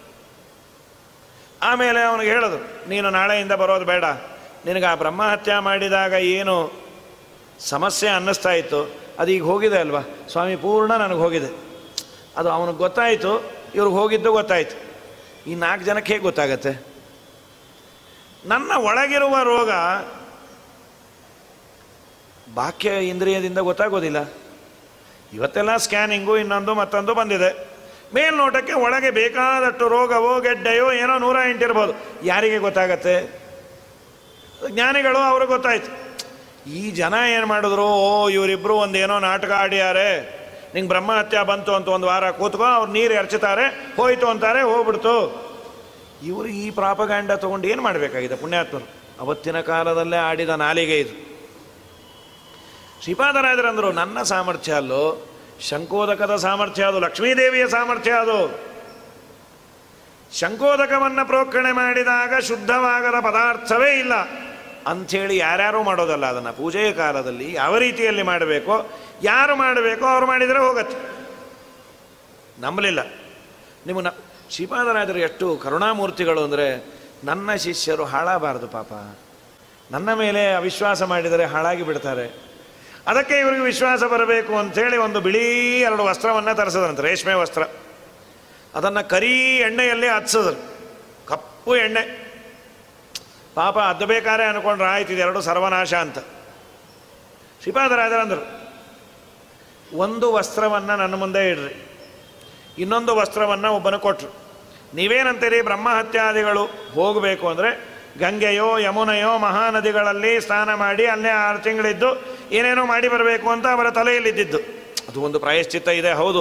ಆಮೇಲೆ ಅವನಿಗೆ ಹೇಳೋದು ನೀನು ನಾಳೆಯಿಂದ ಬರೋದು ಬೇಡ ನಿನಗೆ ಆ ಬ್ರಹ್ಮಹತ್ಯೆ ಮಾಡಿದಾಗ ಏನು ಸಮಸ್ಯೆ ಅನ್ನಿಸ್ತಾ ಇತ್ತು ಅದು ಈಗ ಹೋಗಿದೆ ಅಲ್ವಾ ಸ್ವಾಮಿ ಪೂರ್ಣ ನನಗೆ ಹೋಗಿದೆ ಅದು ಅವನಿಗೆ ಗೊತ್ತಾಯಿತು ಇವ್ರಿಗೆ ಹೋಗಿದ್ದು ಗೊತ್ತಾಯಿತು ಈ ನಾಲ್ಕು ಜನಕ್ಕೆ ಹೇಗೆ ಗೊತ್ತಾಗತ್ತೆ ನನ್ನ ಒಳಗಿರುವ ರೋಗ ಬಾಹ್ಯ ಇಂದ್ರಿಯದಿಂದ ಗೊತ್ತಾಗೋದಿಲ್ಲ ಇವತ್ತೆಲ್ಲ ಸ್ಕ್ಯಾನಿಂಗು ಇನ್ನೊಂದು ಮತ್ತೊಂದು ಬಂದಿದೆ ಮೇಲ್ನೋಟಕ್ಕೆ ಒಳಗೆ ಬೇಕಾದಷ್ಟು ರೋಗವೋ ಗೆಡ್ಡೆಯೋ ಏನೋ ನೂರ ಎಂಟಿರ್ಬೋದು ಯಾರಿಗೆ ಗೊತ್ತಾಗತ್ತೆ ಜ್ಞಾನಿಗಳು ಅವ್ರಿಗೆ ಗೊತ್ತಾಯ್ತು ಈ ಜನ ಏನು ಮಾಡಿದ್ರು ಓ ಇವರಿಬ್ಬರು ಒಂದೇನೋ ನಾಟಕ ಆಡ್ಯಾರೆ ನಿಂಗೆ ಬ್ರಹ್ಮಹತ್ಯೆ ಬಂತು ಅಂತ ಒಂದು ವಾರ ಕೂತ್ಕೋ ಅವ್ರು ನೀರು ಎರಚುತ್ತಾರೆ ಹೋಯ್ತು ಅಂತಾರೆ ಹೋಗ್ಬಿಡ್ತು ಇವರು ಈ ಪ್ರಾಪಗಾಂಡ ತೊಗೊಂಡು ಏನು ಮಾಡಬೇಕಾಗಿದೆ ಪುಣ್ಯಾತ್ಮರು ಅವತ್ತಿನ ಕಾಲದಲ್ಲೇ ಆಡಿದ ನಾಲಿಗೆ ಇದು ಶ್ರೀಪಾದರಾಜರಂದರು ನನ್ನ ಸಾಮರ್ಥ್ಯ ಅಲ್ಲೋ ಶಂಕೋದಕದ ಸಾಮರ್ಥ್ಯ ಅದು ಲಕ್ಷ್ಮೀದೇವಿಯ ಸಾಮರ್ಥ್ಯ ಅದು ಶಂಕೋದಕವನ್ನು ಪ್ರೋಕ್ಷಣೆ ಮಾಡಿದಾಗ ಶುದ್ಧವಾಗದ ಪದಾರ್ಥವೇ ಇಲ್ಲ ಅಂಥೇಳಿ ಯಾರ್ಯಾರು ಮಾಡೋದಲ್ಲ ಅದನ್ನು ಪೂಜೆಯ ಕಾಲದಲ್ಲಿ ಯಾವ ರೀತಿಯಲ್ಲಿ ಮಾಡಬೇಕೋ ಯಾರು ಮಾಡಬೇಕೋ ಅವ್ರು ಮಾಡಿದರೆ ಹೋಗತ್ತೆ ನಂಬಲಿಲ್ಲ ನೀವು ನ ಶ್ರೀಪಾದರಾಜರು ಎಷ್ಟು ಕರುಣಾಮೂರ್ತಿಗಳು ಅಂದರೆ ನನ್ನ ಶಿಷ್ಯರು ಹಾಳಾಗಬಾರ್ದು ಪಾಪ ನನ್ನ ಮೇಲೆ ಅವಿಶ್ವಾಸ ಮಾಡಿದರೆ ಹಾಳಾಗಿ ಬಿಡ್ತಾರೆ ಅದಕ್ಕೆ ಇವರಿಗೆ ವಿಶ್ವಾಸ ಬರಬೇಕು ಅಂಥೇಳಿ ಒಂದು ಬಿಳಿ ಎರಡು ವಸ್ತ್ರವನ್ನು ತರಿಸಿದ್ರಂತೆ ರೇಷ್ಮೆ ವಸ್ತ್ರ ಅದನ್ನು ಕರಿ ಎಣ್ಣೆಯಲ್ಲಿ ಹಚ್ಸಿದ್ರು ಕಪ್ಪು ಎಣ್ಣೆ ಪಾಪ ಅದ್ದು ಬೇಕಾರೆ ಅನ್ಕೊಂಡ್ರೆ ಆಯ್ತು ಇದೆರಡು ಸರ್ವನಾಶ ಅಂತ ಶ್ರೀಪಾದರಾಜರಂದರು ಒಂದು ವಸ್ತ್ರವನ್ನು ನನ್ನ ಮುಂದೆ ಇಡ್ರಿ ಇನ್ನೊಂದು ವಸ್ತ್ರವನ್ನು ಒಬ್ಬನ ಕೊಟ್ಟರು ನೀವೇನಂತೀರಿ ಬ್ರಹ್ಮಹತ್ಯಾದಿಗಳು ಹೋಗಬೇಕು ಅಂದರೆ ಗಂಗೆಯೋ ಯಮುನೆಯೋ ಮಹಾನದಿಗಳಲ್ಲಿ ಸ್ನಾನ ಮಾಡಿ ಅಲ್ಲೇ ಆರು ತಿಂಗಳಿದ್ದು ಏನೇನೋ ಮಾಡಿ ಬರಬೇಕು ಅಂತ ಅವರ ತಲೆಯಲ್ಲಿದ್ದಿದ್ದು ಅದು ಒಂದು ಪ್ರಾಯಶ್ಚಿತ್ತ ಇದೆ ಹೌದು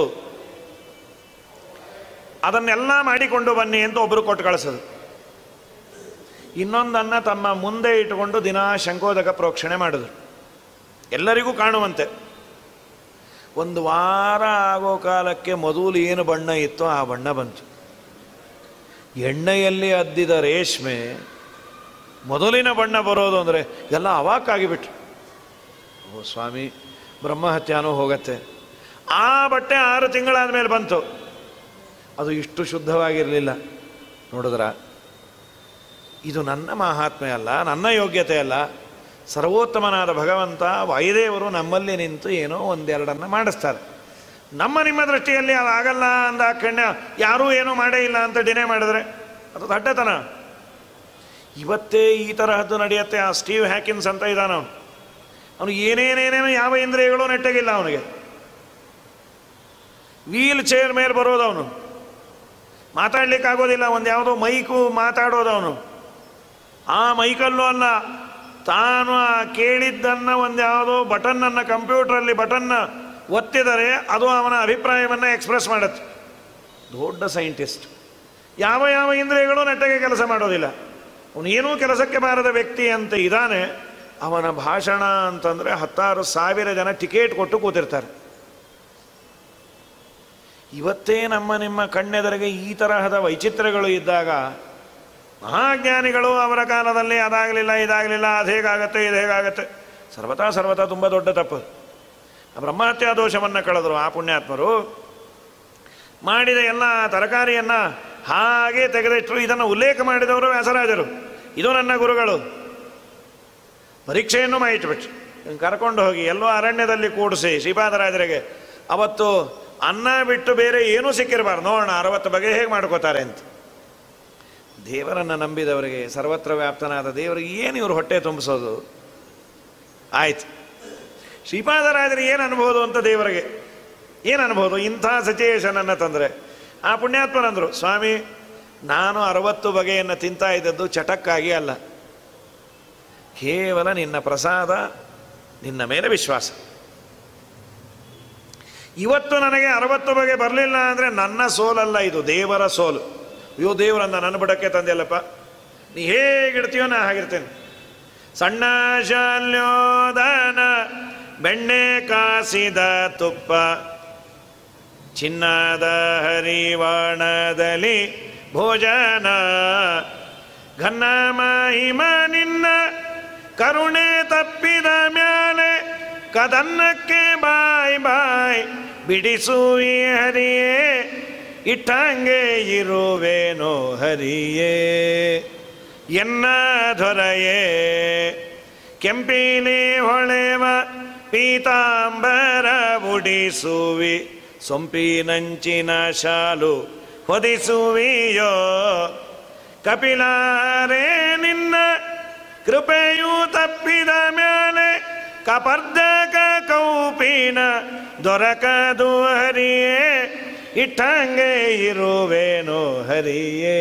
ಅದನ್ನೆಲ್ಲ ಮಾಡಿಕೊಂಡು ಬನ್ನಿ ಅಂತ ಒಬ್ಬರು ಕೊಟ್ಟು ಕಳಿಸೋದು ಇನ್ನೊಂದನ್ನು ತಮ್ಮ ಮುಂದೆ ಇಟ್ಟುಕೊಂಡು ದಿನಾ ಶಂಕೋದಕ ಪ್ರೋಕ್ಷಣೆ ಮಾಡಿದ್ರು ಎಲ್ಲರಿಗೂ ಕಾಣುವಂತೆ ಒಂದು ವಾರ ಆಗೋ ಕಾಲಕ್ಕೆ ಮೊದಲು ಏನು ಬಣ್ಣ ಇತ್ತೋ ಆ ಬಣ್ಣ ಬಂತು ಎಣ್ಣೆಯಲ್ಲಿ ಅದ್ದಿದ ರೇಷ್ಮೆ ಮೊದಲಿನ ಬಣ್ಣ ಬರೋದು ಅಂದರೆ ಎಲ್ಲ ಅವಾಕಾಗಿಬಿಟ್ರು ಓ ಸ್ವಾಮಿ ಬ್ರಹ್ಮಹತ್ಯಾನೂ ಹೋಗತ್ತೆ ಆ ಬಟ್ಟೆ ಆರು ತಿಂಗಳಾದ ಮೇಲೆ ಬಂತು ಅದು ಇಷ್ಟು ಶುದ್ಧವಾಗಿರಲಿಲ್ಲ ನೋಡಿದ್ರ ಇದು ನನ್ನ ಮಹಾತ್ಮೆ ಅಲ್ಲ ನನ್ನ ಯೋಗ್ಯತೆ ಅಲ್ಲ ಸರ್ವೋತ್ತಮನಾದ ಭಗವಂತ ವಾಯುದೇವರು ನಮ್ಮಲ್ಲಿ ನಿಂತು ಏನೋ ಒಂದೆರಡನ್ನು ಮಾಡಿಸ್ತಾರೆ ನಮ್ಮ ನಿಮ್ಮ ದೃಷ್ಟಿಯಲ್ಲಿ ಅದು ಆಗಲ್ಲ ಅಂದ ಕಣ್ಣ ಯಾರೂ ಏನೂ ಮಾಡೇ ಇಲ್ಲ ಅಂತ ಡಿನೇ ಮಾಡಿದ್ರೆ ಅದು ದಡ್ಡತನ ಇವತ್ತೇ ಈ ತರಹದ್ದು ನಡೆಯುತ್ತೆ ಆ ಸ್ಟೀವ್ ಹ್ಯಾಕಿನ್ಸ್ ಅಂತ ಇದ್ದಾನ ಅವನು ಅವನು ಏನೇನೇನೇನೋ ಯಾವ ಇಂದ್ರಿಯಗಳು ನೆಟ್ಟಗಿಲ್ಲ ಅವನಿಗೆ ವೀಲ್ ಚೇರ್ ಮೇಲೆ ಬರೋದು ಅವನು ಮಾತಾಡ್ಲಿಕ್ಕಾಗೋದಿಲ್ಲ ಒಂದು ಯಾವುದೋ ಮೈಕು ಮಾತಾಡೋದು ಅವನು ಆ ಮೈಕಲ್ಲೂ ಅಲ್ಲ ತಾನು ಆ ಕೇಳಿದ್ದನ್ನು ಒಂದು ಯಾವುದೋ ಬಟನ್ನನ್ನು ಕಂಪ್ಯೂಟ್ರಲ್ಲಿ ಬಟನ್ನ ಒತ್ತಿದರೆ ಅದು ಅವನ ಅಭಿಪ್ರಾಯವನ್ನು ಎಕ್ಸ್ಪ್ರೆಸ್ ಮಾಡುತ್ತೆ ದೊಡ್ಡ ಸೈಂಟಿಸ್ಟ್ ಯಾವ ಯಾವ ಇಂದ್ರಿಯಗಳು ನೆಟ್ಟಗೆ ಕೆಲಸ ಮಾಡೋದಿಲ್ಲ ಅವನು ಏನೂ ಕೆಲಸಕ್ಕೆ ಬಾರದ ವ್ಯಕ್ತಿ ಅಂತ ಇದ್ದಾನೆ ಅವನ ಭಾಷಣ ಅಂತಂದರೆ ಹತ್ತಾರು ಸಾವಿರ ಜನ ಟಿಕೆಟ್ ಕೊಟ್ಟು ಕೂತಿರ್ತಾರೆ ಇವತ್ತೇ ನಮ್ಮ ನಿಮ್ಮ ಕಣ್ಣೆದರಿಗೆ ಈ ತರಹದ ವೈಚಿತ್ರ್ಯಗಳು ಇದ್ದಾಗ ಮಹಾಜ್ಞಾನಿಗಳು ಅವರ ಕಾಲದಲ್ಲಿ ಅದಾಗಲಿಲ್ಲ ಇದಾಗಲಿಲ್ಲ ಅದು ಹೇಗಾಗತ್ತೆ ಇದು ಹೇಗಾಗತ್ತೆ ಸರ್ವತಾ ಸರ್ವತಾ ತುಂಬ ದೊಡ್ಡ ತಪ್ಪು ಆ ಬ್ರಹ್ಮಹತ್ಯಾ ದೋಷವನ್ನು ಕಳೆದರು ಆ ಪುಣ್ಯಾತ್ಮರು ಮಾಡಿದ ಎಲ್ಲ ತರಕಾರಿಯನ್ನು ಹಾಗೆ ತೆಗೆದಿಟ್ಟರು ಇದನ್ನು ಉಲ್ಲೇಖ ಮಾಡಿದವರು ವ್ಯಾಸರಾಜರು ಇದು ನನ್ನ ಗುರುಗಳು ಪರೀಕ್ಷೆಯನ್ನು ಮಾಡಿಟ್ಬಿಟ್ರು ಕರ್ಕೊಂಡು ಹೋಗಿ ಎಲ್ಲೋ ಅರಣ್ಯದಲ್ಲಿ ಕೂಡಿಸಿ ಶ್ರೀಪಾದರಾಜರಿಗೆ ಅವತ್ತು ಅನ್ನ ಬಿಟ್ಟು ಬೇರೆ ಏನೂ ಸಿಕ್ಕಿರಬಾರ್ದು ನೋಡೋಣ ಅರವತ್ತು ಬಗೆ ಹೇಗೆ ಮಾಡ್ಕೋತಾರೆ ಅಂತ ದೇವರನ್ನು ನಂಬಿದವರಿಗೆ ಸರ್ವತ್ರ ವ್ಯಾಪ್ತನಾದ ದೇವರಿಗೆ ಏನು ಇವರು ಹೊಟ್ಟೆ ತುಂಬಿಸೋದು ಆಯ್ತು ಶ್ರೀಪಾದರಾಜರಿಗೆ ಏನು ಅನ್ಬೋದು ಅಂತ ದೇವರಿಗೆ ಏನು ಅನ್ಬೋದು ಇಂಥ ಸಿಚುಯೇಷನನ್ನು ತಂದರೆ ಆ ಪುಣ್ಯಾತ್ಮನಂದರು ಸ್ವಾಮಿ ನಾನು ಅರವತ್ತು ಬಗೆಯನ್ನು ತಿಂತಾ ಇದ್ದದ್ದು ಚಟಕ್ಕಾಗಿ ಅಲ್ಲ ಕೇವಲ ನಿನ್ನ ಪ್ರಸಾದ ನಿನ್ನ ಮೇಲೆ ವಿಶ್ವಾಸ ಇವತ್ತು ನನಗೆ ಅರವತ್ತು ಬಗೆ ಬರಲಿಲ್ಲ ಅಂದರೆ ನನ್ನ ಸೋಲಲ್ಲ ಇದು ದೇವರ ಸೋಲು ಅಯ್ಯೋ ದೇವರನ್ನ ನನ್ನ ಬುಡಕ್ಕೆ ತಂದೆಯಲ್ಲಪ್ಪ ನೀ ಹೇಗಿಡ್ತೀಯೋ ನಾ ಹಾಗಿರ್ತೇನೆ ಸಣ್ಣ ಶಾಲ್ಯೋದನ ಬೆಣ್ಣೆ ಕಾಸಿದ ತುಪ್ಪ ಚಿನ್ನದ ಹರಿವಾಣದಲ್ಲಿ ಭೋಜನ ಘನ ಮಹಿಮ ನಿನ್ನ ಕರುಣೆ ತಪ್ಪಿದ ಮ್ಯಾಲೆ ಕದನ್ನಕ್ಕೆ ಬಾಯ್ ಬಾಯ್ ಬಿಡಿಸುವಿ ಹರಿಯೇ ಇಟ್ಟಂಗೆ ಇರುವೇನೋ ಹರಿಯೇ ಎನ್ನ ದೊರೆಯೇ ಕೆಂಪಿಲಿ ಹೊಳೆವ ಪೀತಾಂಬರ ಉಡಿಸುವಿ ಸೊಂಪಿನಂಚಿನ ಶಾಲು ಹೊದಿಸುವಿಯೋ ಕಪಿಲಾರೇ ನಿನ್ನ ಕೃಪೆಯು ತಪ್ಪಿದ ಮೇಲೆ ಕಪರ್ದಕ ಕೌಪಿನ ದೊರಕದು ಹರಿಯೇ ಇಟ್ಟಂಗೆ ಇರುವೇನೋ ಹರಿಯೇ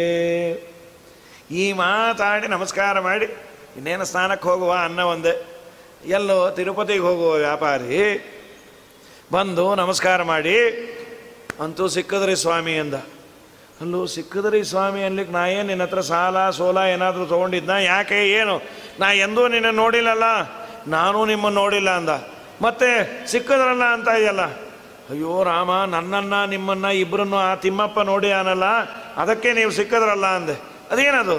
ಈ ಮಾತಾಡಿ ನಮಸ್ಕಾರ ಮಾಡಿ ಇನ್ನೇನು ಸ್ನಾನಕ್ಕೆ ಹೋಗುವ ಅನ್ನ ಒಂದೇ ಎಲ್ಲೋ ತಿರುಪತಿಗೆ ಹೋಗುವ ವ್ಯಾಪಾರಿ ಬಂದು ನಮಸ್ಕಾರ ಮಾಡಿ ಅಂತೂ ಸಿಕ್ಕದ್ರಿ ಸ್ವಾಮಿ ಅಂದ ಅಲ್ಲೂ ಸಿಕ್ಕದ್ರಿ ಸ್ವಾಮಿ ಅನ್ಲಿಕ್ಕೆ ನಾ ಏನು ನಿನ್ನ ಹತ್ರ ಸಾಲ ಸೋಲ ಏನಾದರೂ ತೊಗೊಂಡಿದ್ನ ಯಾಕೆ ಏನು ನಾ ಎಂದೂ ನಿನ್ನ ನೋಡಿಲ್ಲಲ್ಲ ನಾನು ನಿಮ್ಮನ್ನು ನೋಡಿಲ್ಲ ಅಂದ ಮತ್ತೆ ಸಿಕ್ಕದ್ರಲ್ಲ ಅಂತ ಇದೆಯಲ್ಲ ಅಯ್ಯೋ ರಾಮ ನನ್ನನ್ನು ನಿಮ್ಮನ್ನು ಇಬ್ಬರನ್ನು ಆ ತಿಮ್ಮಪ್ಪ ನೋಡಿ ಆನಲ್ಲ ಅದಕ್ಕೆ ನೀವು ಸಿಕ್ಕದ್ರಲ್ಲ ಅಂದೆ ಅದೇನದು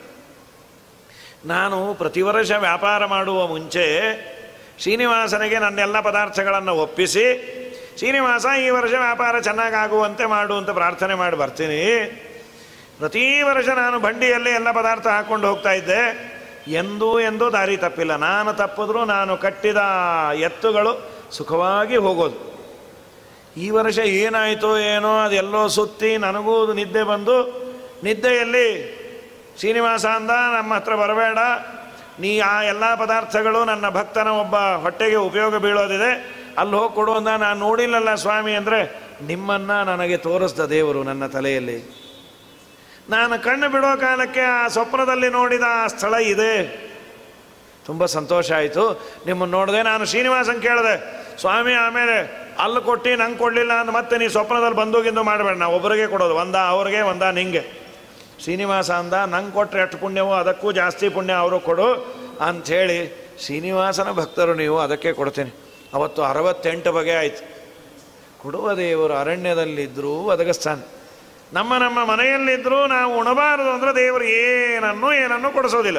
ನಾನು ಪ್ರತಿ ವರ್ಷ ವ್ಯಾಪಾರ ಮಾಡುವ ಮುಂಚೆ ಶ್ರೀನಿವಾಸನಿಗೆ ನನ್ನೆಲ್ಲ ಪದಾರ್ಥಗಳನ್ನು ಒಪ್ಪಿಸಿ ಶ್ರೀನಿವಾಸ ಈ ವರ್ಷ ವ್ಯಾಪಾರ ಚೆನ್ನಾಗಾಗುವಂತೆ ಮಾಡು ಅಂತ ಪ್ರಾರ್ಥನೆ ಮಾಡಿ ಬರ್ತೀನಿ ಪ್ರತಿ ವರ್ಷ ನಾನು ಬಂಡಿಯಲ್ಲಿ ಎಲ್ಲ ಪದಾರ್ಥ ಹಾಕ್ಕೊಂಡು ಹೋಗ್ತಾ ಇದ್ದೆ ಎಂದೂ ಎಂದೂ ದಾರಿ ತಪ್ಪಿಲ್ಲ ನಾನು ತಪ್ಪಿದ್ರೂ ನಾನು ಕಟ್ಟಿದ ಎತ್ತುಗಳು ಸುಖವಾಗಿ ಹೋಗೋದು ಈ ವರ್ಷ ಏನಾಯಿತೋ ಏನೋ ಅದೆಲ್ಲೋ ಸುತ್ತಿ ನನಗೂ ಅದು ನಿದ್ದೆ ಬಂದು ನಿದ್ದೆಯಲ್ಲಿ ಶ್ರೀನಿವಾಸ ಅಂದ ನಮ್ಮ ಹತ್ರ ಬರಬೇಡ ನೀ ಆ ಎಲ್ಲ ಪದಾರ್ಥಗಳು ನನ್ನ ಭಕ್ತನ ಒಬ್ಬ ಹೊಟ್ಟೆಗೆ ಉಪಯೋಗ ಬೀಳೋದಿದೆ ಅಲ್ಲಿ ಹೋಗಿ ಕೊಡು ಅಂದ ನಾನು ನೋಡಿಲ್ಲಲ್ಲ ಸ್ವಾಮಿ ಅಂದರೆ ನಿಮ್ಮನ್ನು ನನಗೆ ತೋರಿಸ್ದ ದೇವರು ನನ್ನ ತಲೆಯಲ್ಲಿ ನಾನು ಕಣ್ಣು ಬಿಡೋ ಕಾಲಕ್ಕೆ ಆ ಸ್ವಪ್ನದಲ್ಲಿ ನೋಡಿದ ಆ ಸ್ಥಳ ಇದೆ ತುಂಬ ಸಂತೋಷ ಆಯಿತು ನಿಮ್ಮನ್ನು ನೋಡಿದೆ ನಾನು ಶ್ರೀನಿವಾಸನ್ ಕೇಳಿದೆ ಸ್ವಾಮಿ ಆಮೇಲೆ ಅಲ್ಲಿ ಕೊಟ್ಟು ನಂಗೆ ಕೊಡಲಿಲ್ಲ ಅಂತ ಮತ್ತೆ ನೀವು ಸ್ವಪ್ನದಲ್ಲಿ ಬಂದೋಗಿಂದು ಮಾಡಬೇಡ ನಾವು ಒಬ್ಬರಿಗೆ ಕೊಡೋದು ಒಂದ ಅವ್ರಿಗೆ ಒಂದ ನಿಂಗೆ ಶ್ರೀನಿವಾಸ ಅಂದ ನಂಗೆ ಕೊಟ್ಟರೆ ಎಷ್ಟು ಪುಣ್ಯವೋ ಅದಕ್ಕೂ ಜಾಸ್ತಿ ಪುಣ್ಯ ಅವರು ಕೊಡು ಅಂಥೇಳಿ ಶ್ರೀನಿವಾಸನ ಭಕ್ತರು ನೀವು ಅದಕ್ಕೆ ಕೊಡ್ತೀನಿ ಅವತ್ತು ಅರವತ್ತೆಂಟು ಬಗೆ ಆಯಿತು ಕೊಡುವ ದೇವರು ಅರಣ್ಯದಲ್ಲಿದ್ದರೂ ಒದಗಿಸ್ತಾನೆ ನಮ್ಮ ನಮ್ಮ ಮನೆಯಲ್ಲಿದ್ದರೂ ನಾವು ಉಣಬಾರದು ಅಂದರೆ ದೇವರು ಏನನ್ನು ಏನನ್ನು ಕೊಡಿಸೋದಿಲ್ಲ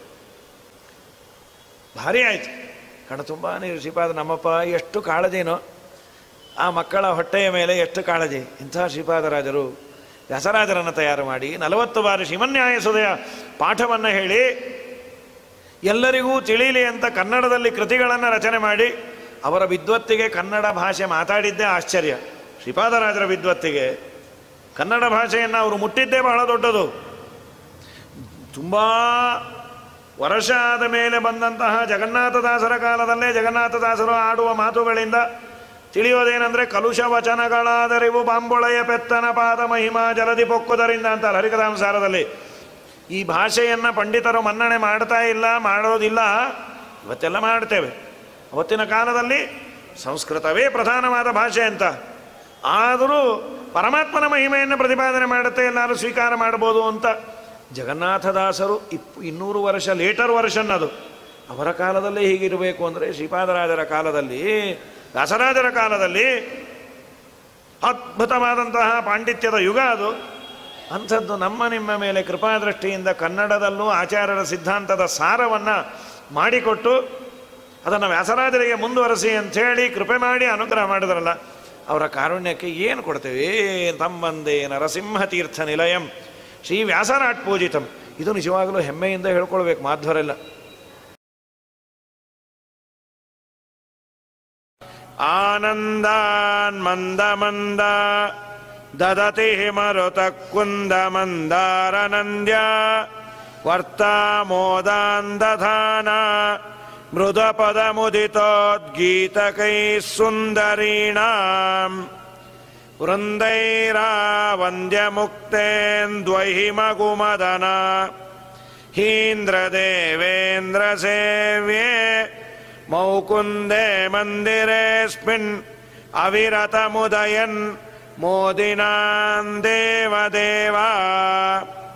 ಭಾರಿ ಆಯಿತು ಕಣ ತುಂಬ ನೀರು ಶ್ರೀಪಾದ ನಮ್ಮಪ್ಪ ಎಷ್ಟು ಕಾಳಜಿನೋ ಆ ಮಕ್ಕಳ ಹೊಟ್ಟೆಯ ಮೇಲೆ ಎಷ್ಟು ಕಾಳಜಿ ಇಂಥ ಶ್ರೀಪಾದರಾಜರು ವ್ಯಾಸರಾಜರನ್ನು ತಯಾರು ಮಾಡಿ ನಲವತ್ತು ಬಾರಿ ಶ್ರೀಮನ್ಯಾಯ ಸುದಯ ಪಾಠವನ್ನು ಹೇಳಿ ಎಲ್ಲರಿಗೂ ತಿಳಿಯಲಿ ಅಂತ ಕನ್ನಡದಲ್ಲಿ ಕೃತಿಗಳನ್ನು ರಚನೆ ಮಾಡಿ ಅವರ ವಿದ್ವತ್ತಿಗೆ ಕನ್ನಡ ಭಾಷೆ ಮಾತಾಡಿದ್ದೇ ಆಶ್ಚರ್ಯ ಶ್ರೀಪಾದರಾಜರ ವಿದ್ವತ್ತಿಗೆ ಕನ್ನಡ ಭಾಷೆಯನ್ನು ಅವರು ಮುಟ್ಟಿದ್ದೇ ಬಹಳ ದೊಡ್ಡದು ತುಂಬ ವರ್ಷ ಆದ ಮೇಲೆ ಬಂದಂತಹ ಜಗನ್ನಾಥದಾಸರ ಕಾಲದಲ್ಲೇ ಜಗನ್ನಾಥದಾಸರು ಆಡುವ ಮಾತುಗಳಿಂದ ತಿಳಿಯೋದೇನೆಂದರೆ ಕಲುಷ ವಚನಗಳಾದರಿವು ಬಾಂಬೊಳೆಯ ಪೆತ್ತನ ಪಾದ ಮಹಿಮಾ ಜಲದಿ ಪೊಕ್ಕುದರಿಂದ ಅಂತ ಹರಿಕಥಾಂಸಾರದಲ್ಲಿ ಈ ಭಾಷೆಯನ್ನು ಪಂಡಿತರು ಮನ್ನಣೆ ಮಾಡ್ತಾ ಇಲ್ಲ ಮಾಡೋದಿಲ್ಲ ಇವತ್ತೆಲ್ಲ ಮಾಡ್ತೇವೆ ಅವತ್ತಿನ ಕಾಲದಲ್ಲಿ ಸಂಸ್ಕೃತವೇ ಪ್ರಧಾನವಾದ ಭಾಷೆ ಅಂತ ಆದರೂ ಪರಮಾತ್ಮನ ಮಹಿಮೆಯನ್ನು ಪ್ರತಿಪಾದನೆ ಮಾಡುತ್ತೆ ಎಲ್ಲರೂ ಸ್ವೀಕಾರ ಮಾಡ್ಬೋದು ಅಂತ ಜಗನ್ನಾಥದಾಸರು ಇಪ್ ಇನ್ನೂರು ವರ್ಷ ಲೇಟರ್ ವರ್ಷನ್ ಅದು ಅವರ ಕಾಲದಲ್ಲೇ ಹೀಗಿರಬೇಕು ಅಂದರೆ ಶ್ರೀಪಾದರಾಜರ ಕಾಲದಲ್ಲಿ ದಾಸರಾಜರ ಕಾಲದಲ್ಲಿ ಅದ್ಭುತವಾದಂತಹ ಪಾಂಡಿತ್ಯದ ಯುಗ ಅದು ಅಂಥದ್ದು ನಮ್ಮ ನಿಮ್ಮ ಮೇಲೆ ಕೃಪಾದೃಷ್ಟಿಯಿಂದ ಕನ್ನಡದಲ್ಲೂ ಆಚಾರ್ಯರ ಸಿದ್ಧಾಂತದ ಸಾರವನ್ನು ಮಾಡಿಕೊಟ್ಟು ಅದನ್ನು ವ್ಯಾಸರಾಜರಿಗೆ ಮುಂದುವರೆಸಿ ಅಂಥೇಳಿ ಕೃಪೆ ಮಾಡಿ ಅನುಗ್ರಹ ಮಾಡಿದ್ರಲ್ಲ ಅವರ ಕಾರುಣ್ಯಕ್ಕೆ ಏನು ಕೊಡ್ತೇವೆ ತಮ್ಮಂದೇ ನರಸಿಂಹ ತೀರ್ಥ ನಿಲಯಂ ಶ್ರೀ ವ್ಯಾಸರಾಟ್ ಪೂಜಿತಂ ಇದು ನಿಜವಾಗಲೂ ಹೆಮ್ಮೆಯಿಂದ ಹೇಳ್ಕೊಳ್ಬೇಕು ಮಾಧ್ವರೆಲ್ಲ ಆನಂದಾನ್ ಮಂದ ಮಂದ ದದತಿ ಮರುತ ಕುಂದ ಮಂದಾರನಂದ್ಯ ವರ್ತಾಮೋದಾನ್ ದಧಾನ ಮೃದ ಪದ ಮುದಿತೋದ್ಗೀತಕೈ ಸುಂದರೀಣಾಂ वृन्दैरावन्द्यमुक्तेन्द्वहिमगुमदन हीन्द्रदेवेन्द्रसेव्ये मौकुन्दे मन्दिरेऽस्मिन् अविरतमुदयन् मोदिनान् देवदेवा